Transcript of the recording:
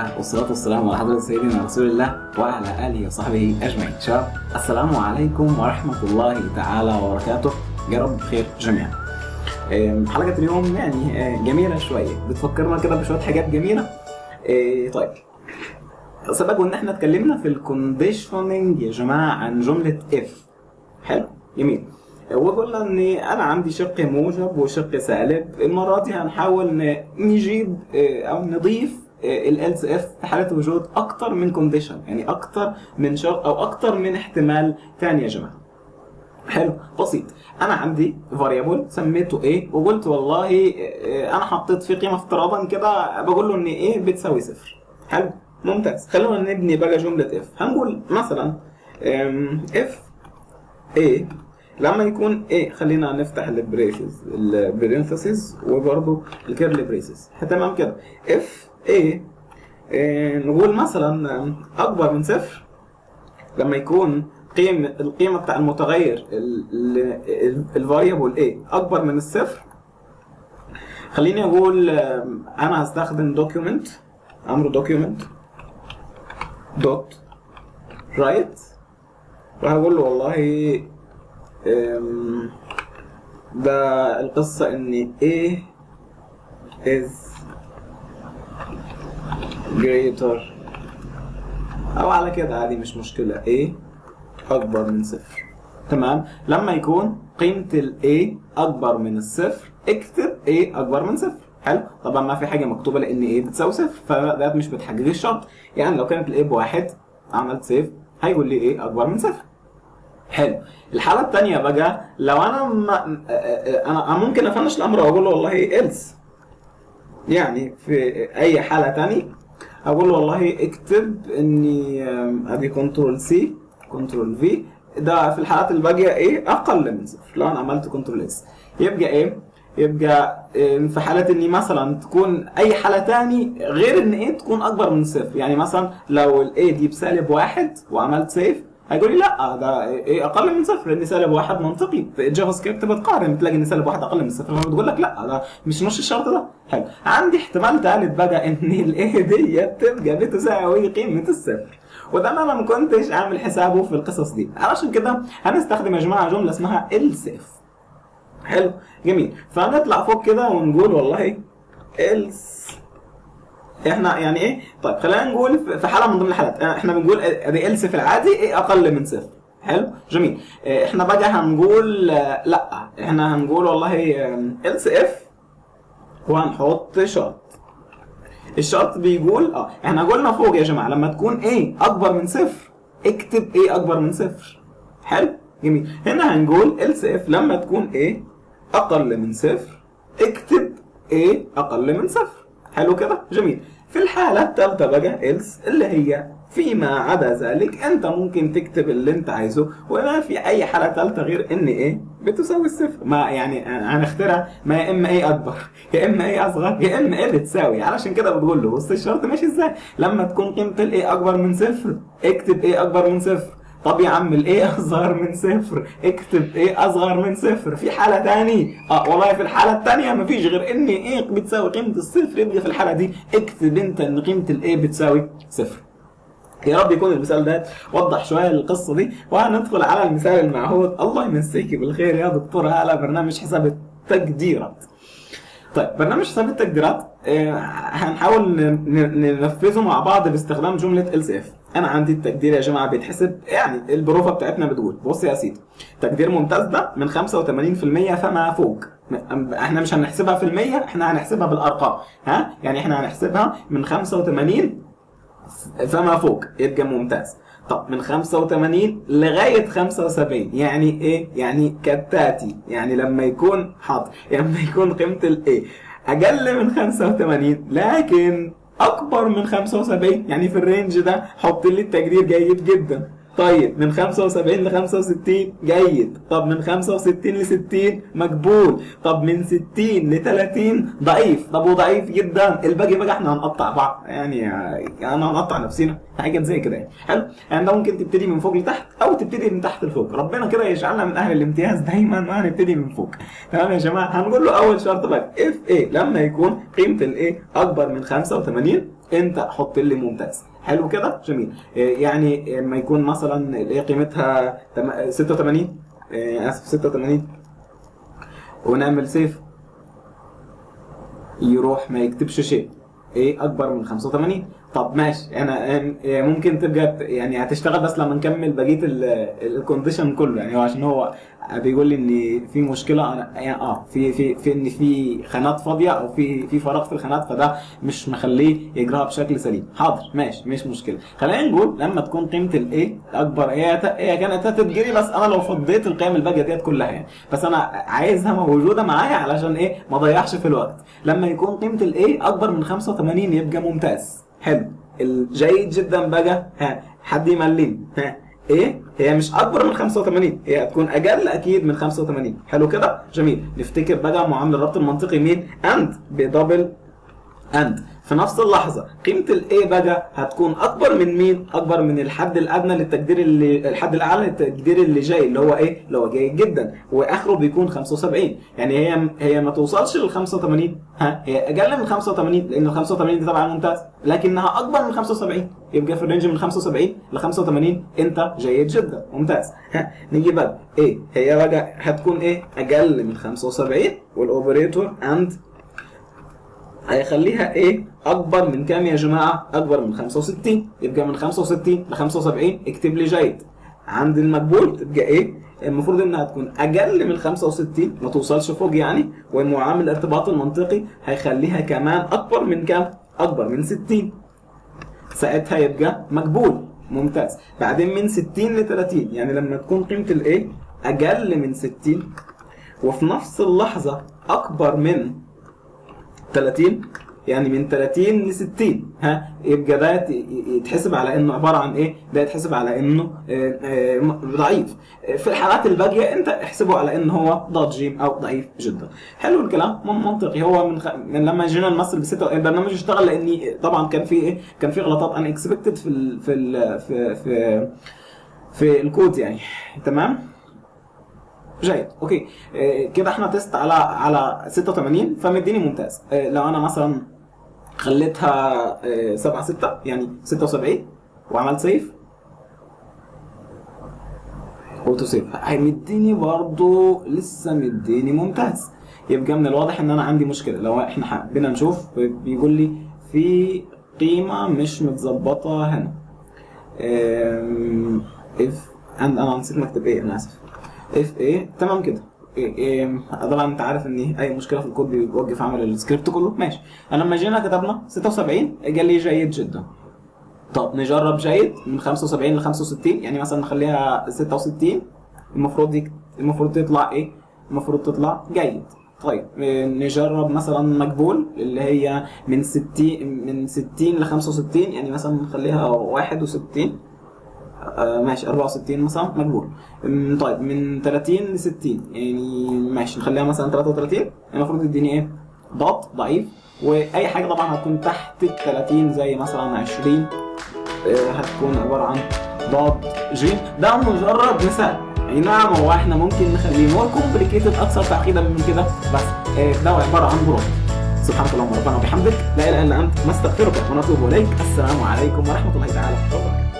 الله والصلاة والسلام على حضرة سيدنا رسول الله وعلى آله وصحبه أجمعين شباب السلام عليكم ورحمة الله تعالى وبركاته يا رب بخير جميعا آم، حلقة اليوم يعني آه، جميلة شوية بتفكرنا كده بشوية حاجات جميلة آه، طيب سبق ان احنا اتكلمنا في الكونديشننج يا جماعة عن جملة اف حلو جميل وقلنا ان انا عندي شق موجب وشق سالب المره دي هنحاول ن- نجيب آه، او نضيف ال else if في حاله وجود اكتر من كونديشن يعني اكتر من شرط او اكتر من احتمال ثاني يا جماعه حلو بسيط انا عندي فاريبل سميته A وقلت والله آه، انا حطيت فيه قيمه افتراضا كده بقول له ان A بتساوي صفر حلو ممتاز خلونا نبني بقى جمله if هنقول مثلا آم، if A لما يكون A خلينا نفتح البريسز البرينثيسز وبرضه الكيرلي بريسز تمام كده if A آه، نقول مثلا اكبر من صفر لما يكون قيمة القيمة بتاع المتغير الفاريبل A أكبر من الصفر خليني أقول آم، أنا هستخدم دوكيومنت أمر دوكيومنت دوت رايت وهقول له والله آم، ده القصة إن A is greater او على كده عادي مش مشكلة A اكبر من صفر تمام لما يكون قيمة ال A اكبر من الصفر اكتب A اكبر من صفر حلو طبعا ما في حاجة مكتوبة لان A بتساوي صفر فده مش بتحقق الشرط يعني لو كانت ال A بواحد عملت سيف هيقول لي A اكبر من صفر حلو الحالة الثانية بقى لو انا ما انا أنا ممكن افنش الامر واقول له والله else يعني في اي حالة تانية اقول له والله اكتب اني آم، ادي كنترول سي كنترول في ده في الحالات الباقية ايه اقل من صفر لو انا عملت كنترول اس يبقى ايه يبقى آم، في حالة اني مثلا تكون اي حالة تاني غير ان ايه تكون اكبر من صفر يعني مثلا لو الاي دي بسالب واحد وعملت سيف هيقول لي لا ده ايه اقل من صفر لان سالب واحد منطقي في الجافا سكريبت بتقارن بتلاقي ان سالب واحد اقل من صفر فبتقول لك لا ده مش نص الشرط ده حلو عندي احتمال ثالث بقى ان الايه دي تبقى بتساوي قيمه الصفر وده انا ما كنتش عامل حسابه في القصص دي علشان كده هنستخدم يا جماعه جمله اسمها السيف حلو جميل فهنطلع فوق كده ونقول والله else احنا يعني ايه طيب خلينا نقول في- في حاله من ضمن الحالات احنا بنقول ادي else في العادي ايه اقل من صفر حلو جميل اه، احنا بقى هنقول اه، لا احنا هنقول والله ام، else if وهنحط شرط الشرط بيقول اه احنا قلنا فوق يا جماعه لما تكون ايه اكبر من صفر اكتب ايه اكبر من صفر حلو جميل هنا هنقول else if لما تكون ايه اقل من صفر اكتب ايه اقل من صفر حلو كده جميل في الحالة الثالثة بقى else اللي هي فيما عدا ذلك انت ممكن تكتب اللي انت عايزه وما في اي حالة ثالثة غير ان ايه بتساوي الصفر ما يعني هنخترع ما يا اما ايه اكبر يا اما ايه اصغر يا اما ايه بتساوي علشان كده بتقول له بص الشرط ماشي ازاي لما تكون قيمة الايه اكبر من صفر اكتب ايه اكبر من صفر طب يا عم الايه اصغر من صفر اكتب ايه اصغر من صفر في حاله تاني اه والله في الحاله الثانيه مفيش غير ان ايه بتساوي قيمه الصفر يبقى في الحاله دي اكتب انت ان قيمه الايه بتساوي صفر يا رب يكون المثال ده وضح شويه القصه دي وهندخل على المثال المعهود الله يمسيكي بالخير يا دكتوره على برنامج حساب التقديرات طيب برنامج حساب التقديرات آه، هنحاول ن- ن- ننفذه مع بعض باستخدام جمله ال اف انا عندي التقدير يا جماعه بيتحسب يعني البروفه بتاعتنا بتقول بص يا سيدي تقدير ممتاز ده من 85% فما فوق م- احنا مش هنحسبها في المية احنا هنحسبها بالارقام ها يعني احنا هنحسبها من 85 فما فوق يبقى ممتاز طب من 85 لغاية 75 يعني ايه؟ يعني كالتاتي يعني لما يكون حاضر لما يكون قيمة الايه اقل من 85 لكن اكبر من 75 يعني في الرينج ده حط لي التقدير جيد جدا طيب من 75 ل 65 جيد طب من 65 ل 60 مقبول طب من 60 ل 30 ضعيف طب وضعيف جدا الباقي بقى احنا هنقطع بعض يعني انا هنقطع نفسنا حاجات زي كده يعني حلو يعني ده ممكن تبتدي من فوق لتحت او تبتدي من تحت لفوق ربنا كده يجعلنا من اهل الامتياز دايما ما هنبتدي من فوق تمام يا جماعه هنقول له اول شرط بقى اف ايه لما يكون قيمه الايه اكبر من 85 انت حط لي ممتاز حلو كده جميل إيه يعني لما يكون مثلا الايه قيمتها تم- 86 إيه اسف 86 ونعمل سيف يروح ما يكتبش شيء ايه اكبر من 85 طب ماشي انا أم- إيه ممكن تبقى يعني هتشتغل بس لما نكمل بقيه الكونديشن كله يعني هو عشان هو بيقول لي ان في مشكله انا يعني اه في في في ان في خانات فاضيه او في في فراغ في الخانات فده مش مخليه يجراها بشكل سليم حاضر ماشي مش مشكله خلينا نقول لما تكون قيمه الايه اكبر هي ت- هي كانت هتتجري بس انا لو فضيت القيم الباقيه ديت كلها يعني بس انا عايزها موجوده معايا علشان ايه ما اضيعش في الوقت لما يكون قيمه الايه اكبر من 85 يبقى ممتاز حلو الجيد جدا بقى ها حد يمليني ها ايه هي مش اكبر من 85 هي هتكون اقل اكيد من 85 حلو كده جميل نفتكر بقى معامل الربط المنطقي مين اند بدبل اند في نفس اللحظه قيمه الاي بقى هتكون اكبر من مين اكبر من الحد الادنى للتقدير اللي الحد الاعلى للتقدير اللي جاي اللي هو ايه اللي هو جيد جدا واخره بيكون 75 يعني هي هي ما توصلش لل 85 ها هي اقل من 85 لان ال 85 دي طبعا ممتاز لكنها اكبر من 75 يبقى في الرينج من 75 ل 85 انت جيد جدا ممتاز ها نيجي بقى ايه هي بقى هتكون ايه اقل من 75 والاوبريتور اند هيخليها ايه اكبر من كام يا جماعه اكبر من 65 يبقى من 65 ل 75 اكتب لي جيد عند المقبول تبقى ايه المفروض انها تكون اقل من 65 ما توصلش فوق يعني ومعامل الارتباط المنطقي هيخليها كمان اكبر من كام اكبر من 60 ساعتها يبقى مقبول ممتاز بعدين من 60 ل 30 يعني لما تكون قيمه الايه اقل من 60 وفي نفس اللحظه اكبر من 30 يعني من 30 ل 60 ها يبقى ده يت- يتحسب على انه عباره عن ايه؟ ده يتحسب على انه آه، آه، ضعيف. في الحالات الباقيه انت احسبه على انه هو ضاد جيم او ضعيف جدا. حلو الكلام من منطقي هو من, خ... من لما جينا نمثل بستة البرنامج اشتغل لاني طبعا كان في ايه؟ كان في غلطات ان اكسبكتد في ال... في ال... في في في الكود يعني تمام؟ جيد اوكي آه، كده احنا تيست على على 86 فمديني ممتاز آه، لو انا مثلا خليتها 7 6 يعني 76 وعملت سيف اوتو سيف هيمديني برضو لسه مديني ممتاز يبقى من الواضح ان انا عندي مشكله لو احنا حبينا نشوف بيقول لي في قيمه مش متظبطه هنا اف انا نسيت مكتب ايه انا اسف اف ايه تمام كده إيه إيه طبعا انت عارف ان اي مشكله في الكود بيوقف عمل السكريبت كله ماشي انا لما جينا كتبنا 76 قال لي جيد جدا طب نجرب جيد من 75 ل 65 يعني مثلا نخليها 66 المفروض يك... المفروض تطلع ايه؟ المفروض تطلع جيد طيب إيه، نجرب مثلا مقبول اللي هي من 60 من 60 ل 65 يعني مثلا نخليها 61 آه ماشي 64 مثلا مقبول أمم، طيب من 30 ل 60 يعني ماشي نخليها مثلا 33 المفروض يديني ايه؟ ضغط ضعيف واي حاجه طبعا هتكون تحت ال 30 زي مثلا 20 آه، هتكون عباره عن ضاد جيم ده مجرد مثال اي نعم هو احنا ممكن نخليه مور كومبليكيتد اكثر تعقيدا من كده بس آه، ده عباره عن بروت سبحانك اللهم ربنا وبحمدك لا اله الا انت نستغفرك ونتوب اليك السلام عليكم ورحمه الله تعالى وبركاته